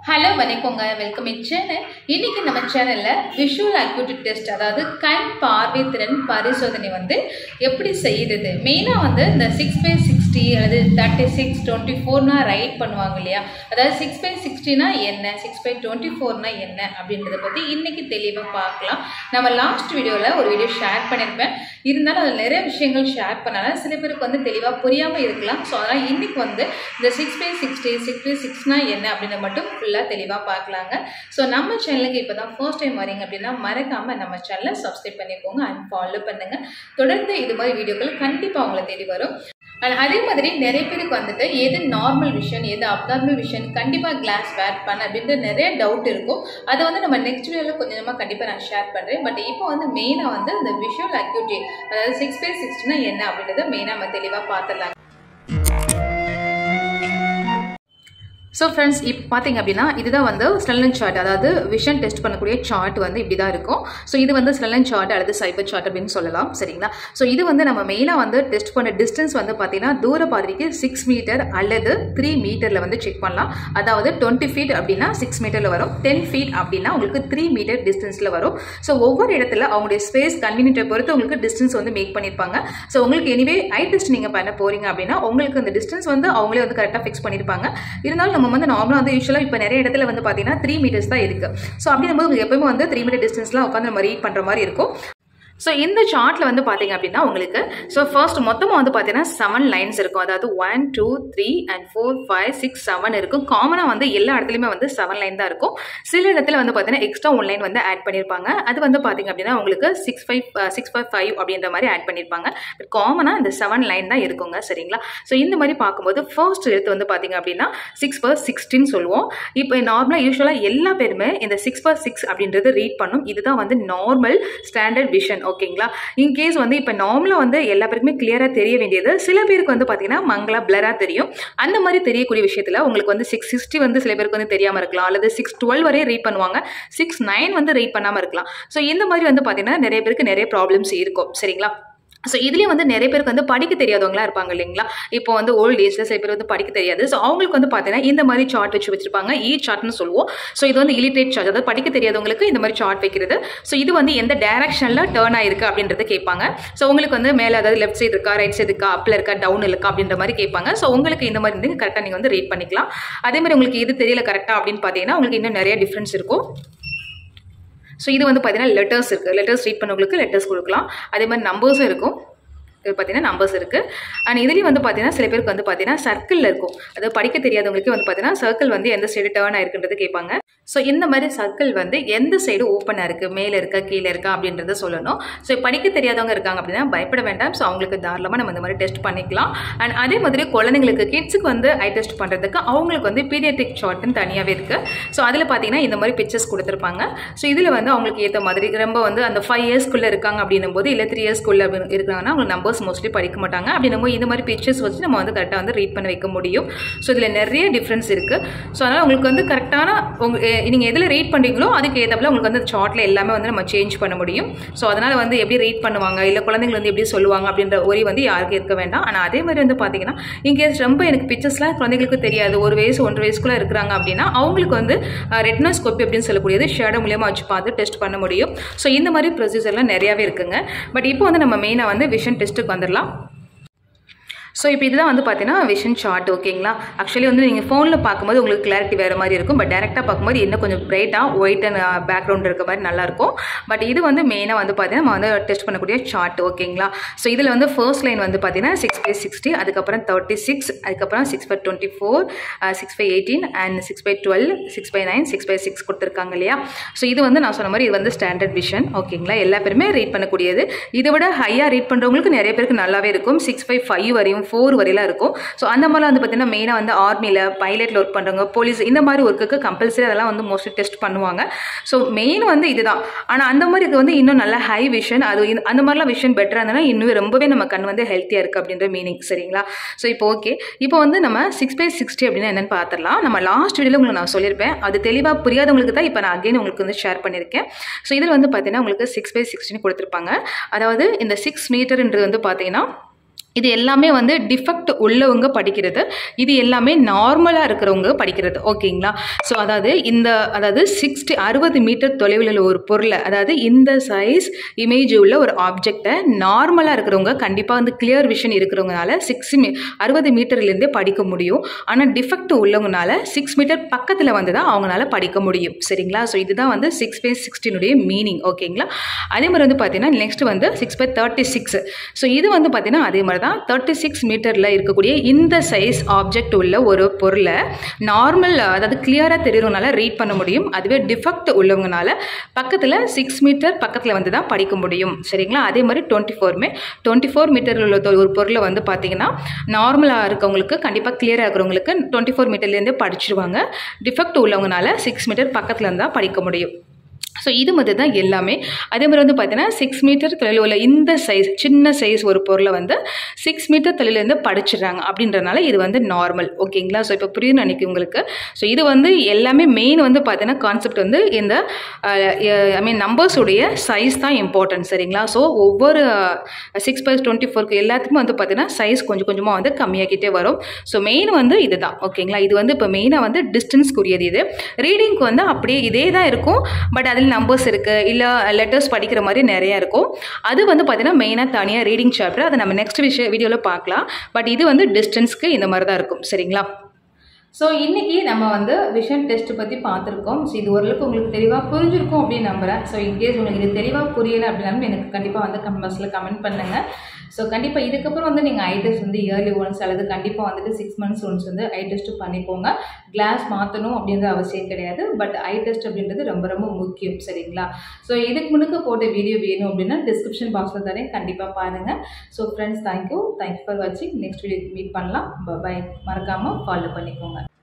hello வணக்கங்க welcome இன் channel இன்னைக்கு நம்ம சேனலில் விஷுவல் அக்யூட்டி டெஸ்ட் அதாவது கண் பார்வை திறன் பரிசோதனை வந்து எப்படி செய்யுறது மெயினாக வந்து இந்த சிக்ஸ் பை சிக்ஸ்டி அல்லது தேர்ட்டி சிக்ஸ் டுவெண்ட்டி ஃபோர்னா ரைட் பண்ணுவாங்க இல்லையா அதாவது சிக்ஸ் பை சிக்ஸ்டினா என்ன சிக்ஸ் பை டுவெண்ட்டி ஃபோர்னா என்ன அப்படின்றத பற்றி இன்னைக்கு தெளிவாக பார்க்கலாம் நம்ம லாஸ்ட் வீடியோவில் ஒரு வீடியோ ஷேர் பண்ணியிருப்பேன் இருந்தாலும் அதில் நிறைய விஷயங்கள் ஷேர் பண்ணனால சில பேருக்கு வந்து தெளிவாக புரியாமல் இருக்கலாம் ஸோ அதனால் இன்னைக்கு வந்து இந்த six by sixty six by சிக்ஸ்னா என்ன அப்படின்னு மட்டும் ஃபுல்லாக தெளிவாக பார்க்கலாங்க ஸோ நம்ம சேனலுக்கு இப்போ தான் ஃபர்ஸ்ட் டைம் வரீங்க அப்படின்னா மறக்காமல் நம்ம சேனலை சப்ஸ்கிரைப் பண்ணிக்கோங்க அண்ட் ஃபாலோ பண்ணுங்கள் தொடர்ந்து இது மாதிரி வீடியோக்கள் கண்டிப்பாக உங்களை தேடி வரும் அண்ட் அதே மாதிரி நிறைய பேருக்கு வந்துட்டு எது நார்மல் விஷன் எது அப்நார்மல் விஷன் கண்டிப்பாக கிளாஸ் வேர் பண்ண அப்படின்ற நிறைய டவுட் இருக்கும் அதை வந்து நம்ம நெக்ஸ்ட் வீடியோவில் கொஞ்சம் கொஞ்சமாக கண்டிப்பாக நான் ஷேர் பண்ணுறேன் பட் இப்போ வந்து மெயினாக வந்து இந்த விஷுவல் அக்யூட்டி அதாவது சிக்ஸ் பை சிக்ஸ்டினா என்ன அப்படின்றத மெயினாக நம்ம தெளிவாக பார்த்துடலாம் ஸோ ஃப்ரெண்ட்ஸ் இப்போ பார்த்தீங்க அப்படின்னா இதுதான் வந்து ஸ்னெல்லன் சார்ட் அதாவது விஷன் டெஸ்ட் பண்ணக்கூடிய சார்ட் வந்து இப்படி தான் இருக்கும் ஸோ இது வந்து ஸ்னெல்லன் சார்ட் அல்லது சைபர் சார்ட் அப்படின்னு சொல்லலாம் சரிங்களா ஸோ இது வந்து நம்ம மெயினாக வந்து டெஸ்ட் பண்ண டிஸ்டன்ஸ் வந்து பார்த்தீங்கன்னா தூர பார்வைக்கு சிக்ஸ் மீட்டர் அல்லது த்ரீ மீட்டரில் வந்து செக் பண்ணலாம் அதாவது டுவெண்ட்டி ஃபீட் அப்படின்னா சிக்ஸ் மீட்டரில் வரும் டென் ஃபீட் அப்படின்னா உங்களுக்கு த்ரீ மீட்டர் டிஸ்டன்ஸில் வரும் ஸோ ஒவ்வொரு இடத்துல அவங்களுடைய ஸ்பேஸ் கன்வீனியன்ட்டை பொறுத்து உங்களுக்கு டிஸ்டன்ஸ் வந்து மேக் பண்ணியிருப்பாங்க ஸோ உங்களுக்கு எனிவே ஐ டெஸ்ட் நீங்கள் பண்ண போகிறீங்க அப்படின்னா உங்களுக்கு அந்த டிஸ்டன்ஸ் வந்து அவங்களே வந்து கரெக்டாக ஃபிக்ஸ் பண்ணியிருப்பாங்க இருந்தாலும் நம்ம வந்து நார்மலாக வந்து யூஸ்வலாக இப்போ நிறைய இடத்துல வந்து பார்த்தீங்கன்னா த்ரீ மீட்டர்ஸ் தான் இருக்குது ஸோ அப்படிங்கும்போது உங்களுக்கு எப்பவுமே வந்து த்ரீ மீட்டர் டிஸ்டன்ஸ்லாம் உட்காந்து நம்ம ரீட் பண்ணுற மாதிரி இருக்கும் ஸோ இந்த சார்ட்டில் வந்து பார்த்தீங்க அப்படின்னா உங்களுக்கு ஸோ ஃபர்ஸ்ட் மொத்தமாக வந்து பார்த்தீங்கன்னா செவன் லைன்ஸ் இருக்கும் அதாவது one two three and four five six seven இருக்கும் காமனாக வந்து எல்லா இடத்துலையுமே வந்து செவன் லைன் தான் இருக்கும் சில இடத்துல வந்து பார்த்தீங்கன்னா எக்ஸ்ட்ரா ஒன் லைன் வந்து ஆட் பண்ணியிருப்பாங்க அது வந்து பார்த்தீங்க அப்படின்னா உங்களுக்கு six five six five five அப்படின்ற மாதிரி ஆட் பண்ணியிருப்பாங்க பட் காமனாக இந்த செவன் லைன் தான் இருக்குங்க சரிங்களா ஸோ இந்த மாதிரி பார்க்கும்போது ஃபர்ஸ்ட் எழுத்து வந்து பார்த்தீங்க அப்படின்னா சிக்ஸ் பர் சிக்ஸ்டின்னு சொல்லுவோம் இப்போ நார்மலாக யூஸ்வலாக எல்லா பேருமே இந்த சிக்ஸ் பர் சிக்ஸ் அப்படின்றது ரீட் பண்ணும் இதுதான் வந்து நார்மல் ஸ்டாண்டர்ட் விஷன் ஓகேங்களா இன்கேஸ் வந்து இப்போ நார்மலாக வந்து எல்லா பேருக்குமே கிளியராக தெரிய வேண்டியது சில பேருக்கு வந்து பார்த்தீங்கன்னா மங்களா பிளராக தெரியும் அந்த மாதிரி தெரியக்கூடிய விஷயத்தில் உங்களுக்கு வந்து சிக்ஸ் சிக்ஸ்டி வந்து சில பேருக்கு வந்து தெரியாமல் இருக்கலாம் அல்லது சிக்ஸ் டுவெல் வரையும் ரீட் பண்ணுவாங்க சிக்ஸ் நைன் வந்து ரீட் பண்ணாமல் இருக்கலாம் ஸோ இந்த மாதிரி வந்து பார்த்தீங்கன்னா நிறைய பேருக்கு நிறைய ப்ராப்ளம்ஸ் இருக்கும் சரிங்களா ஸோ இதுலேயும் வந்து நிறைய பேருக்கு வந்து படிக்க தெரியாதவங்களா இருப்பாங்க இல்லைங்களா இப்போ வந்து ஓல்ட் ஏஜில் சில பேர் வந்து படிக்க தெரியாது ஸோ அவங்களுக்கு வந்து பார்த்தீங்கன்னா இந்த மாதிரி சார்ட் வச்சு வச்சிருப்பாங்க இ சார்ட்னு சொல்லுவோம் ஸோ இது வந்து இலிட்ரேட் சார்ட் அதாவது படிக்க தெரியாதவங்களுக்கு இந்த மாதிரி சார்ட் வைக்கிறது ஸோ இது வந்து எந்த டேரக்ஷனில் டேர்ன் ஆயிருக்கு அப்படின்றத கேட்பாங்க ஸோ உங்களுக்கு வந்து மேலே அதாவது லெஃப்ட் சைடு இருக்கா ரைட் சைடு இருக்கா அப்பில் இருக்கா டவுன் இருக்கா அப்படின்ற மாதிரி கேட்பாங்க ஸோ உங்களுக்கு இந்த மாதிரி இருந்து கரெக்டாக நீங்கள் வந்து ரீட் பண்ணிக்கலாம் அதே மாதிரி உங்களுக்கு இது தெரியல கரெக்டாக அப்படின்னு பார்த்தீங்கன்னா உங்களுக்கு இன்னும் நிறைய டிஃப்ரென்ஸ் இருக்கும் ஸோ இது வந்து பார்த்தீங்கன்னா லெட்டர்ஸ் இருக்குது லெட்டர்ஸ் ரீட் பண்ணவங்களுக்கு லெட்டர்ஸ் கொடுக்கலாம் அதே மாதிரி நம்பர்ஸும் இருக்கும் இது பார்த்தீங்கன்னா நம்பர்ஸ் இருக்குது அண்ட் இதுலேயும் வந்து பார்த்தீங்கன்னா சில பேருக்கு வந்து பார்த்தீங்கன்னா சர்க்கிளில் இருக்கும் அதாவது படிக்க தெரியாதவங்களுக்கு வந்து பார்த்தீங்கன்னா சர்க்கிள் வந்து எந்த சைடு டேர்ன் ஆயிருக்குன்றது கேட்பாங்க ஸோ இந்த மாதிரி சர்க்கிள் வந்து எந்த சைடு ஓப்பனாக இருக்குது மேலே இருக்கா கீழே இருக்கா அப்படின்றத சொல்லணும் ஸோ படிக்க தெரியாதவங்க இருக்காங்க அப்படின்னா பயப்பட வேண்டாம் ஸோ அவங்களுக்கு தாராளமாக நம்ம இந்த மாதிரி டெஸ்ட் பண்ணிக்கலாம் அண்ட் அதே மாதிரி குழந்தைங்களுக்கு கிட்ஸுக்கு வந்து ஐ டெஸ்ட் பண்ணுறதுக்கு அவங்களுக்கு வந்து பீடியாட்ரிக் சார்ட்னு தனியாகவே இருக்குது ஸோ அதில் பார்த்தீங்கன்னா இந்த மாதிரி பிக்சர்ஸ் கொடுத்துருப்பாங்க ஸோ இதில் வந்து அவங்களுக்கு ஏற்ற மாதிரி ரொம்ப வந்து அந்த ஃபைவ் இயர்ஸ்க்குள்ளே இருக்காங்க அப்படின்னும் போது இல்லை த்ரீ இயர்ஸ்க்குள்ளே அப்படின்னு இருக்காங்கன்னா அவங்க நம்பர்ஸ் மோஸ்ட்லி படிக்க மாட்டாங்க அப்படின்னும் போது இந்த மாதிரி பிக்சர்ஸ் வச்சு நம்ம வந்து கரெக்டாக வந்து ரீட் பண்ண வைக்க முடியும் ஸோ இதில் நிறைய டிஃப்ரென்ஸ் இருக்குது ஸோ அதனால் உங்களுக்கு வந்து கரெக்டான உங்கள் நீங்கள் எதில் ரீட் பண்ணுறீங்களோ அதுக்கு ஏற்றப்பல உங்களுக்கு வந்து சார்ட்டில் எல்லாமே வந்து நம்ம சேஞ்ச் பண்ண முடியும் ஸோ அதனால் வந்து எப்படி ரீட் பண்ணுவாங்க இல்லை குழந்தைங்க வந்து எப்படி சொல்லுவாங்க அப்படின்ற ஒரே வந்து யாருக்கும் இருக்க வேண்டாம் ஆனால் அதே மாதிரி வந்து பார்த்தீங்கன்னா இன்கேஸ் ரொம்ப எனக்கு பிக்சர்ஸ்லாம் குழந்தைங்களுக்கு தெரியாது ஒரு வயசு ஒன்றரை வயசுக்குள்ளே இருக்கிறாங்க அப்படின்னா அவங்களுக்கு வந்து ரெட்னோஸ்கோப்பி அப்படின்னு சொல்லக்கூடியது ஷேடோ மூலியமாக வச்சு பார்த்து டெஸ்ட் பண்ண முடியும் ஸோ இந்த மாதிரி ப்ரொசீஜர்லாம் நிறையாவே இருக்குங்க பட் இப்போ வந்து நம்ம மெயினாக வந்து விஷன் டெஸ்ட்டுக்கு வந்துடலாம் ஸோ இப்போ இதுதான் வந்து பார்த்தீங்கன்னா விஷன் சார்ட் ஓகேங்களா ஆக்சுவலி வந்து நீங்கள் ஃபோனில் பார்க்கும்போது உங்களுக்கு கிளாரிட்டி வேறு மாதிரி இருக்கும் பட் டேரெக்டாக பார்க்கும்போது இன்னும் கொஞ்சம் பிரைட்டாக ஒயிட் அண்ட் பேக்ரவுண்ட் இருக்க மாதிரி நல்லாயிருக்கும் பட் இது வந்து மெயினாக வந்து பார்த்தீங்கன்னா நம்ம வந்து டெஸ்ட் பண்ணக்கூடிய சார்ட் ஓகேங்களா ஸோ இதில் வந்து ஃபர்ஸ்ட் லைன் வந்து பார்த்தீங்கன்னா சிக்ஸ் பை சிக்ஸ்டி அதுக்கப்புறம் தேர்ட்டி சிக்ஸ் அதுக்கப்புறம் six by twenty four six by eighteen and six by twelve six by nine six by six கொடுத்துருக்காங்க இல்லையா ஸோ இது வந்து நான் சொன்ன மாதிரி இது வந்து ஸ்டாண்டர்ட் விஷன் ஓகேங்களா எல்லா பேருமே ரீட் பண்ணக்கூடியது இதை விட ஹையாக ரீட் பண்ணுறவங்களுக்கு நிறைய பேருக்கு நல்லாவே இருக்கும் சிக்ஸ் பை ஃபைவ் வரையும் ஃபோர் வரையிலாம் இருக்கும் ஸோ அந்த மாதிரிலாம் வந்து பார்த்தீங்கன்னா மெயினாக வந்து ஆர்மியில் பைலட்டில் ஒர்க் பண்ணுறவங்க போலீஸ் இந்த மாதிரி ஒர்க்குக்கு கம்பல்சரி அதெல்லாம் வந்து மோஸ்ட்லி டெஸ்ட் பண்ணுவாங்க ஸோ மெயின் வந்து இதுதான் ஆனால் அந்த மாதிரி இது வந்து இன்னும் நல்ல ஹை விஷன் அது இந்த- அந்த மாதிரிலாம் விஷன் பெட்டராக இருந்ததுன்னா இன்னும் ரொம்பவே நம்ம கண் வந்து ஹெல்த்தியாக இருக்குது அப்படின்ற மீனிங் சரிங்களா ஸோ இப்போ ஓகே இப்போ வந்து நம்ம சிக்ஸ் பை சிக்ஸ்டி அப்படின்னா என்னென்னு பார்த்துடலாம் நம்ம லாஸ்ட் வீடியோவில் உங்களுக்கு நான் சொல்லியிருப்பேன் அது தெளிவாக புரியாதவங்களுக்கு தான் இப்போ நான் அகைன் உங்களுக்கு வந்து ஷேர் பண்ணியிருக்கேன் ஸோ இதில் வந்து பார்த்தீங்கன்னா உங்களுக்கு சிக்ஸ் பை சிக்ஸ்டின்னு கொடுத்துருப்பாங்க அதாவது இந்த சிக்ஸ் மீட்டர்ன்றது வந்து பார்த்தீங்கன்னா இது எல்லாமே வந்து டிஃபெக்ட் உள்ளவங்க படிக்கிறது இது எல்லாமே நார்மலாக இருக்கிறவங்க படிக்கிறது ஓகேங்களா ஸோ அதாவது இந்த அதாவது சிக்ஸ்டி அறுபது மீட்டர் தொலைவில் உள்ள ஒரு பொருளை அதாவது இந்த சைஸ் இமேஜ் உள்ள ஒரு ஆப்ஜெக்டை நார்மலாக இருக்கிறவங்க கண்டிப்பாக வந்து கிளியர் விஷன் இருக்கிறவங்கனால சிக்ஸ் மீ அறுபது மீட்டர்லேருந்தே படிக்க முடியும் ஆனால் டிஃபெக்ட் உள்ளவங்கனால சிக்ஸ் மீட்டர் பக்கத்தில் வந்து தான் அவங்களால படிக்க முடியும் சரிங்களா ஸோ இதுதான் வந்து சிக்ஸ் பை சிக்ஸ்டினுடைய மீனிங் ஓகேங்களா அதே மாதிரி வந்து பார்த்தீங்கன்னா நெக்ஸ்ட் வந்து six by thirty six so இது வந்து பார்த்தீங்கன்னா அதே மாதிரி தான் தேர்ட்டி சிக்ஸ் மீட்டரில் இருக்கக்கூடிய இந்த சைஸ் ஆப்ஜெக்ட் உள்ள ஒரு பொருளை நார்மல் அதாவது கிளியராக தெரியறவங்கனால ரீட் பண்ண முடியும் அதுவே டிஃபெக்ட் உள்ளவங்கனால பக்கத்தில் சிக்ஸ் மீட்டர் பக்கத்தில் வந்து தான் படிக்க முடியும் சரிங்களா அதே மாதிரி டுவெண்ட்டி ஃபோருமே டுவெண்ட்டி ஃபோர் மீட்டர் உள்ள தொ- ஒரு பொருளை வந்து பார்த்தீங்கன்னா நார்மலாக இருக்கவங்களுக்கு கண்டிப்பாக கிளியராக இருக்கிறவங்களுக்கு டுவெண்ட்டி ஃபோர் மீட்டர்லேருந்தே படிச்சிருவாங்க டிஃபெக்ட் உள்ளவங்கனால சிக்ஸ் மீட்டர் பக்கத்தில் இருந்து தான் படிக்க முடியும் ஸோ இது மாதிரி தான் எல்லாமே அதே மாதிரி வந்து பார்த்தீங்கன்னா சிக்ஸ் மீட்டர் தொலைவில் உள்ள இந்த சைஸ் சின்ன சைஸ் ஒரு பொருளை வந்து சிக்ஸ் மீட்டர் தொலைலேருந்து படிச்சிடுறாங்க அப்படின்றனால இது வந்து நார்மல் ஓகேங்களா ஸோ இப்போ புரியுது நினைக்கிறேன் உங்களுக்கு ஸோ இது வந்து எல்லாமே மெயின் வந்து பார்த்தீங்கன்னா கான்செப்ட் வந்து இந்த ஐ மீன் நம்பர்ஸுடைய சைஸ் தான் இம்பார்ட்டன்ட் சரிங்களா ஸோ ஒவ்வொரு சிக்ஸ் ப்ளஸ் டுவெண்ட்டி ஃபோருக்கு எல்லாத்துக்குமே வந்து பார்த்தீங்கன்னா சைஸ் கொஞ்சம் கொஞ்சமாக வந்து கம்மியாகிட்டே வரும் ஸோ மெயின் வந்து இதுதான் ஓகேங்களா இது வந்து இப்போ மெயினாக வந்து டிஸ்டன்ஸ்க்குரியது இது ரீடிங்க்கு வந்து அப்படியே இதே தான் இருக்கும் பட் அதில் நம்பர்ஸ் இருக்குது இல்லை லெட்டர்ஸ் படிக்கிற மாதிரி நிறையா இருக்கும் அது வந்து பார்த்தீங்கன்னா மெயினாக தனியாக ரீடிங் சாப்டர் அதை நம்ம நெக்ஸ்ட் விஷயம் வீடியோவில் பார்க்கலாம் பட் இது வந்து டிஸ்டன்ஸ்க்கு இந்த மாதிரி தான் இருக்கும் சரிங்களா ஸோ இன்றைக்கி நம்ம வந்து விஷன் டெஸ்ட் பற்றி பார்த்துருக்கோம் ஸோ இது ஓரளவுக்கு உங்களுக்கு தெளிவாக புரிஞ்சிருக்கும் அப்படின்னு நம்புகிறேன் ஸோ இன்கேஸ் உங்களுக்கு இது தெளிவாக புரியலை அப்படின்னாலும் எனக்கு கண்டிப்பாக வந்து கமெண்ட்ஸில் கமெண்ட் பண்ணுங்கள் ஸோ கண்டிப்பாக இதுக்கப்புறம் வந்து நீங்கள் ஐ டெஸ்ட் வந்து இயர்லி ஒன்ஸ் அல்லது கண்டிப்பாக வந்துட்டு சிக்ஸ் மந்த்ஸ் ஒன்ஸ் வந்து ஐ டெஸ்ட் பண்ணிக்கோங்க கிளாஸ் மாற்றணும் அப்படின்ற அவசியம் கிடையாது பட் ஐ டெஸ்ட் அப்படின்றது ரொம்ப ரொம்ப முக்கியம் சரிங்களா ஸோ இதுக்கு முன்னுக்கு போட்ட வீடியோ வேணும் அப்படின்னா டிஸ்கிரிப்ஷன் பாக்ஸில் தரேன் கண்டிப்பாக பாருங்கள் so friends thank you thank you for வாட்சிங் நெக்ஸ்ட் வீடியோ மீட் பண்ணலாம் பாய் மறக்காமல் ஃபாலோ பண்ணிக்கோங்க